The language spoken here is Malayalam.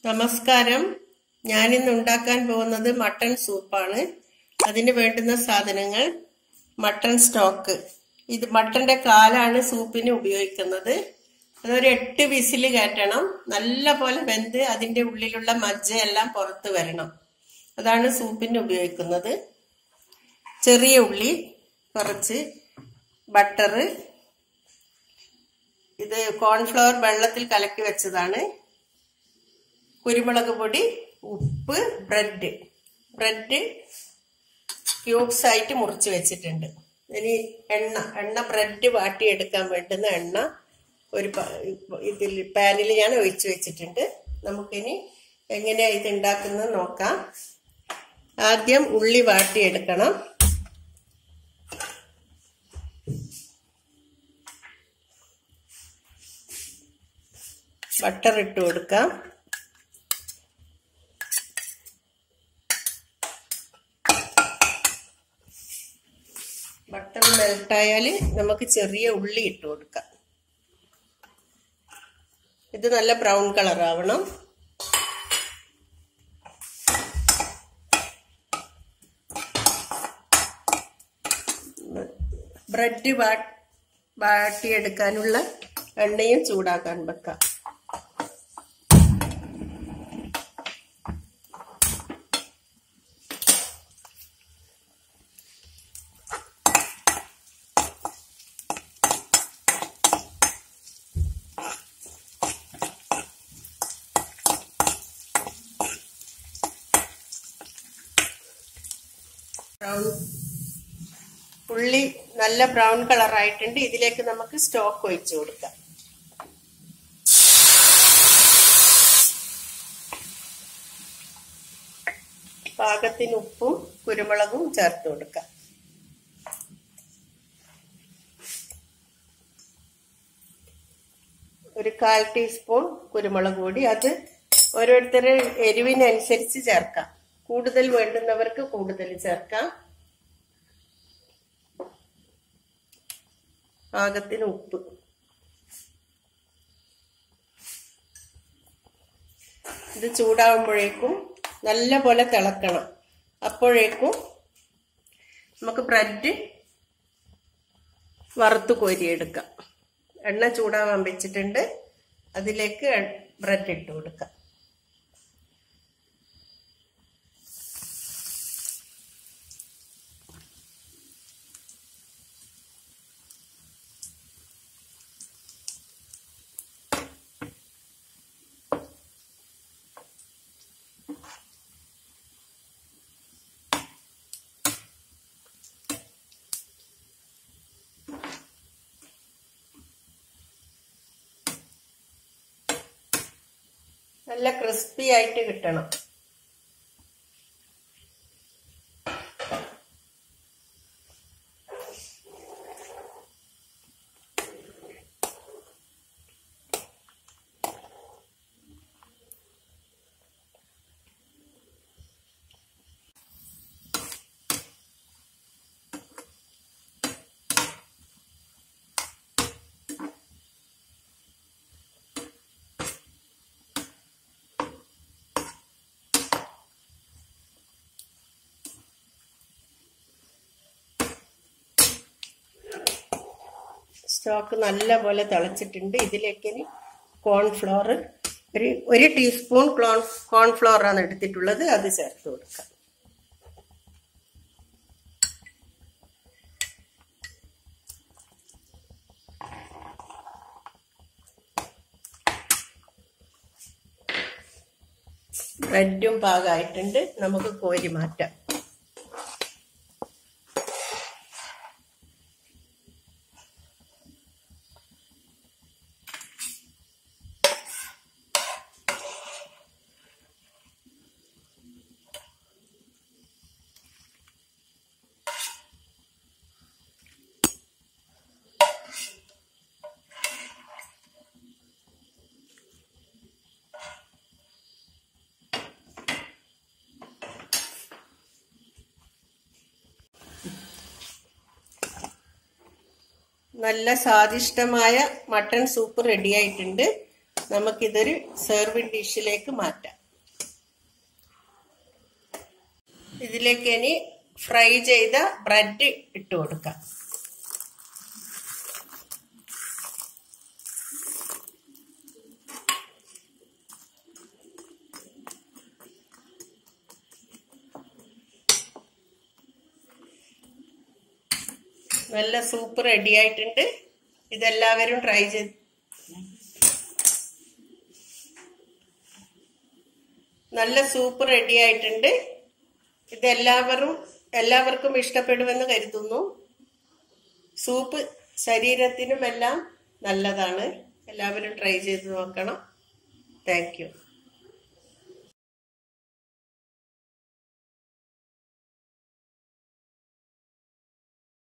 നമസ്കാരം ഞാനിന്ന് ഉണ്ടാക്കാൻ പോകുന്നത് മട്ടൺ സൂപ്പാണ് അതിന് വേണ്ടുന്ന സാധനങ്ങൾ മട്ടൺ സ്റ്റോക്ക് ഇത് മട്ടന്റെ കാലാണ് സൂപ്പിന് ഉപയോഗിക്കുന്നത് അതൊരു എട്ട് വിസിൽ കയറ്റണം നല്ല പോലെ വെന്ത് അതിന്റെ ഉള്ളിലുള്ള മജ്ജയെല്ലാം പുറത്ത് വരണം അതാണ് സൂപ്പിന് ഉപയോഗിക്കുന്നത് ചെറിയ ഉള്ളി കുറച്ച് ബട്ടർ ഇത് കോൺഫ്ലവർ വെള്ളത്തിൽ കലക്കി വെച്ചതാണ് കുരുമുളക് പൊടി ഉപ്പ് ബ്രെഡ് ബ്രെഡ് ക്യൂബ്സ് ആയിട്ട് മുറിച്ച് വെച്ചിട്ടുണ്ട് ഇനി എണ്ണ എണ്ണ ബ്രെഡ് വാട്ടിയെടുക്കാൻ വേണ്ടുന്ന എണ്ണ ഒരു ഇതിൽ പാനിൽ ഞാൻ ഒഴിച്ചു വെച്ചിട്ടുണ്ട് നമുക്കിനി എങ്ങനെയാ ഇത് ഉണ്ടാക്കുന്നത് നോക്കാം ആദ്യം ഉള്ളി വാട്ടിയെടുക്കണം ബട്ടർ ഇട്ട് കൊടുക്കാം ബട്ടർ മെൽട്ടായാൽ നമുക്ക് ചെറിയ ഉള്ളി ഇട്ട് കൊടുക്കാം ഇത് നല്ല ബ്രൗൺ കളർ ആവണം ബ്രെഡ് വാട്ടിയെടുക്കാനുള്ള എണ്ണയും ചൂടാക്കാൻ വെക്കാം ബ്രൗൺ ഉള്ളി നല്ല ബ്രൗൺ കളർ ആയിട്ടുണ്ട് ഇതിലേക്ക് നമുക്ക് സ്റ്റോക്ക് ഒഴിച്ചു കൊടുക്കാം പാകത്തിന് ഉപ്പും കുരുമുളകും ചേർത്ത് കൊടുക്കാം ഒരു കാൽ ടീസ്പൂൺ കുരുമുളക് പൊടി അത് ഓരോരുത്തരുടെ എരിവിനനുസരിച്ച് ചേർക്കാം കൂടുതൽ വേണ്ടുന്നവർക്ക് കൂടുതൽ ചേർക്കാം പാകത്തിന് ഉപ്പ് ഇത് ചൂടാവുമ്പോഴേക്കും നല്ല പോലെ തിളക്കണം അപ്പോഴേക്കും നമുക്ക് ബ്രെഡ് വറുത്ത് കോരിയെടുക്കാം എണ്ണ ചൂടാവാൻ വെച്ചിട്ടുണ്ട് അതിലേക്ക് ബ്രെഡ് ഇട്ട് കൊടുക്കാം നല്ല ക്രിസ്പി ആയിട്ട് കിട്ടണം സ്റ്റോക്ക് നല്ല പോലെ തിളച്ചിട്ടുണ്ട് ഇതിലേക്ക് ഇനി കോൺഫ്ലോർ ഒരു ഒരു ടീസ്പൂൺ ക്ലോൺ കോൺഫ്ലോർ ആണ് എടുത്തിട്ടുള്ളത് അത് ചേർത്ത് കൊടുക്കാം ബ്രെഡും പാകമായിട്ടുണ്ട് നമുക്ക് കോരി മാറ്റാം നല്ല സ്വാദിഷ്ടമായ മട്ടൺ സൂപ്പ് റെഡി ആയിട്ടുണ്ട് നമുക്കിതൊരു സെർവിങ് ഡിഷിലേക്ക് മാറ്റാം ഇതിലേക്ക് ഇനി ഫ്രൈ ചെയ്ത ബ്രെഡ് ഇട്ട് കൊടുക്കാം നല്ല സൂപ്പ് റെഡി ആയിട്ടുണ്ട് ഇതെല്ലാവരും ട്രൈ ചെയ്ത് നല്ല സൂപ്പ് റെഡി ആയിട്ടുണ്ട് ഇതെല്ലാവരും എല്ലാവർക്കും ഇഷ്ടപ്പെടുമെന്ന് കരുതുന്നു സൂപ്പ് ശരീരത്തിനും എല്ലാം നല്ലതാണ് എല്ലാവരും ട്രൈ ചെയ്ത് നോക്കണം താങ്ക് യു